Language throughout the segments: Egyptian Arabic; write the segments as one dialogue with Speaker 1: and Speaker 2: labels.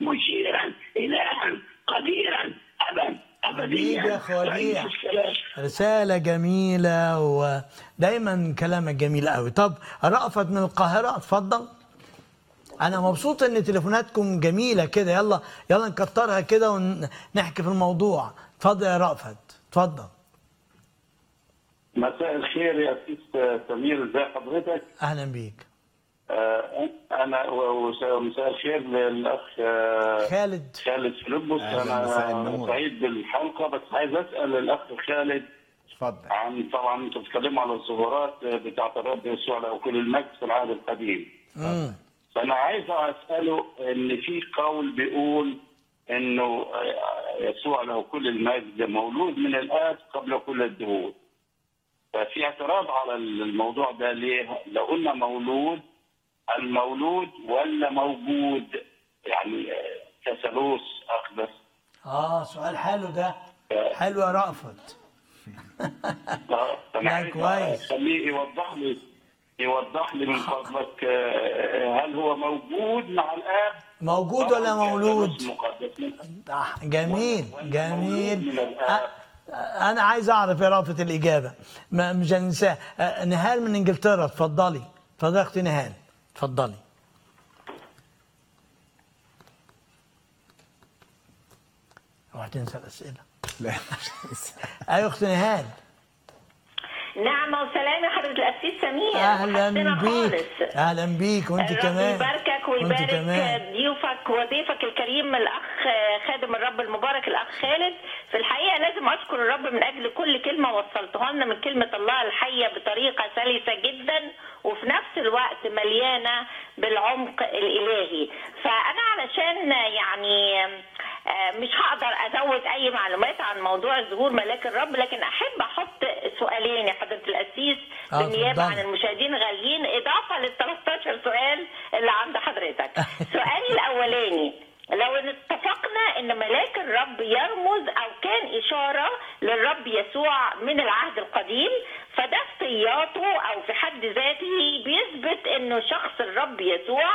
Speaker 1: مشيرا إلها قديرا أبا أبديا
Speaker 2: حبيبي يا أخ وديع.
Speaker 1: رئيس السلام.
Speaker 2: رسالة جميلة ودايما كلامك جميل قوي طب رأفت من القاهرة اتفضل أنا مبسوط إن تليفوناتكم جميلة كده يلا يلا نكترها كده ونحكي في الموضوع اتفضل يا رأفت اتفضل
Speaker 3: مساء الخير يا سيس سمير ازي حضرتك؟
Speaker 2: أهلا بيك
Speaker 3: آه، انا و- ومساء الخير للاخ آه،
Speaker 2: خالد
Speaker 3: خالد فيلبس
Speaker 4: أهلاً، مساء
Speaker 3: انا
Speaker 4: النور.
Speaker 3: سعيد بالحلقه بس عايز اسال الاخ خالد
Speaker 4: اتفضل
Speaker 3: عن طبعا انتوا بتتكلموا على الظهورات بتاعت الرب يسوع له كل المجد في العهد القديم
Speaker 2: مم.
Speaker 3: فانا عايز اساله ان في قول بيقول انه آه، يسوع له كل المجد مولود من الاب قبل كل الدهور ففي اعتراض على الموضوع ده ليه؟ لو قلنا مولود المولود ولا موجود يعني آه، كثالوث اقدس
Speaker 2: آه سؤال حلو ده حلو يا رأفت
Speaker 3: آه، فأنا
Speaker 2: لا،
Speaker 3: عايز
Speaker 2: كويس.
Speaker 3: اخليه يوضح لي يوضح لي من فضلك آه، هل هو موجود مع الاب
Speaker 2: موجود ولا
Speaker 3: طبعاً
Speaker 2: مولود؟
Speaker 3: كثالوث مقدس.
Speaker 2: آه، جميل
Speaker 3: ولا
Speaker 2: جميل
Speaker 3: مولود من الآب.
Speaker 2: أ- انا عايز اعرف يا رافت الاجابه ما مش هنساها أ- نهال من انجلترا اتفضلي اتفضلي يا اختي نهال اتفضلي اوعى تنسى الاسئله
Speaker 4: لا مش
Speaker 2: ايوه اختي نهال
Speaker 5: نعمة وسلام يا حضرة القسيس سمير
Speaker 2: اهلا
Speaker 5: وحشتنا
Speaker 2: بيك
Speaker 5: خالص.
Speaker 2: اهلا بيك وانت
Speaker 5: الرب
Speaker 2: كمان
Speaker 5: يباركك
Speaker 2: وانت
Speaker 5: ويبارك
Speaker 2: كمان
Speaker 5: ضيوفك وضيفك الكريم الاخ خادم الرب المبارك الاخ خالد في الحقيقه لازم اشكر الرب من اجل كل كلمه وصلتها لنا من كلمه الله الحيه بطريقه سلسه جدا وفي نفس الوقت مليانه بالعمق الالهي فانا علشان يعني آه، مش هقدر ازود اي معلومات عن موضوع ظهور ملاك الرب لكن احب احط سؤالين يا حضره القسيس
Speaker 2: آه،
Speaker 5: بالنيابه
Speaker 2: اتفضلي.
Speaker 5: عن المشاهدين غاليين اضافه لل 13 سؤال اللي عند حضرتك. سؤالي الاولاني لو ان اتفقنا ان ملاك الرب يرمز او كان اشاره للرب يسوع من العهد القديم فده افتياطه او في حد ذاته بيثبت انه شخص الرب يسوع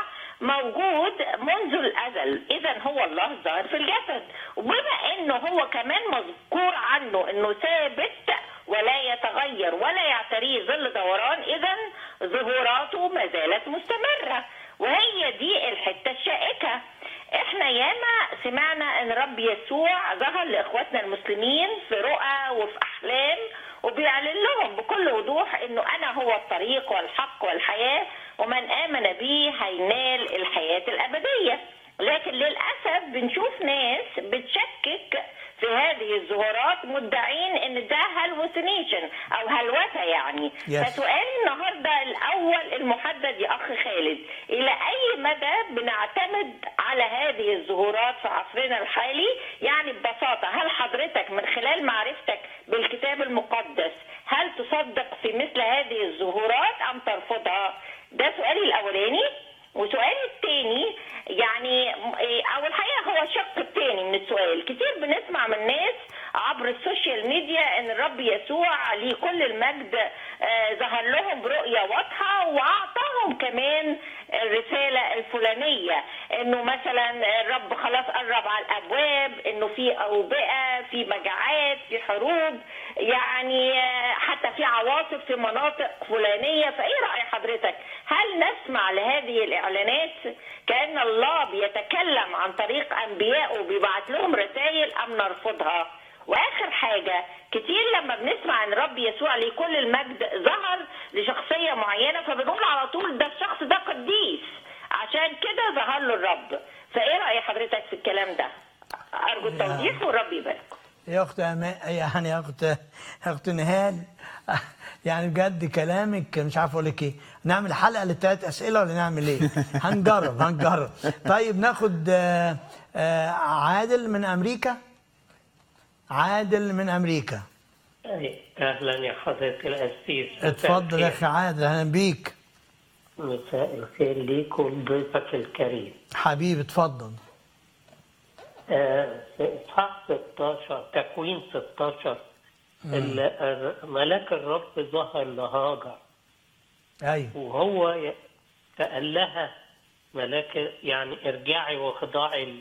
Speaker 5: موجود منذ الازل اذا هو الله الظاهر في الجسد وبما انه هو كمان مذكور عنه انه ثابت ولا يتغير ولا يعتريه ظل دوران اذا ظهوراته ما زالت مستمره وهي دي الحته الشائكه احنا ياما سمعنا ان رب يسوع ظهر لاخواتنا المسلمين في رؤى وفي احلام وبيعلن لهم بكل وضوح انه انا هو الطريق والحق والحياه ومن امن بي هينال الحياه الابديه لكن للاسف بنشوف ناس بتشكك في هذه الظهورات مدعين ان ده هلوسينيشن او هلوسه يعني
Speaker 2: Yes.
Speaker 5: فسؤالي النهارده الاول المحدد يا اخ خالد الى اي مدى بنعتمد على هذه الظهورات في عصرنا الحالي يعني ببساطه هل حضرتك من خلال معرفتك بالكتاب المقدس هل تصدق في مثل هذه الظهورات ام ترفضها ده سؤالي الاولاني وسؤالي الثاني يعني إيه، او الحقيقه هو الشق الثاني من السؤال كتير بنسمع من ناس عبر السوشيال ميديا ان الرب يسوع ليه كل المجد آه، ظهر لهم برؤيه واضحه واعطاهم كمان الرساله الفلانيه انه مثلا الرب خلاص قرب على الابواب انه في اوبئه في مجاعات في حروب يعني آه، حتى في عواصف في مناطق فلانيه فايه راي حضرتك هل نسمع لهذه الاعلانات كان الله بيتكلم عن طريق انبيائه بيبعت لهم رسائل ام نرفضها واخر حاجه كتير لما بنسمع ان رب يسوع ليه كل المجد ظهر لشخصيه معينه فبنقول على طول ده الشخص ده قديس عشان كده ظهر له الرب فايه راي حضرتك في الكلام ده ارجو التوضيح والرب يبارك
Speaker 2: يا اخت أما... يعني يا اخت يا اخت نهال يعني بجد كلامك مش عارف اقول لك ايه نعمل حلقه للثلاث اسئله ولا نعمل ايه هنجرب هنجرب طيب ناخد آه، آه، عادل من امريكا عادل من امريكا
Speaker 6: أي، اهلا يا حضرة القسيس مساء
Speaker 2: اتفضل يا
Speaker 6: الخير.
Speaker 2: اخي عادل اهلا بيك
Speaker 6: مساء الخير ليك ولضيفك الكريم
Speaker 2: حبيبي اتفضل
Speaker 6: آه، في اصحاح 16 تكوين 16 ال- الر- ملاك الرب ظهر لهاجر
Speaker 2: ايوه
Speaker 6: وهو ي- فقال لها ملاك يعني ارجعي واخضعي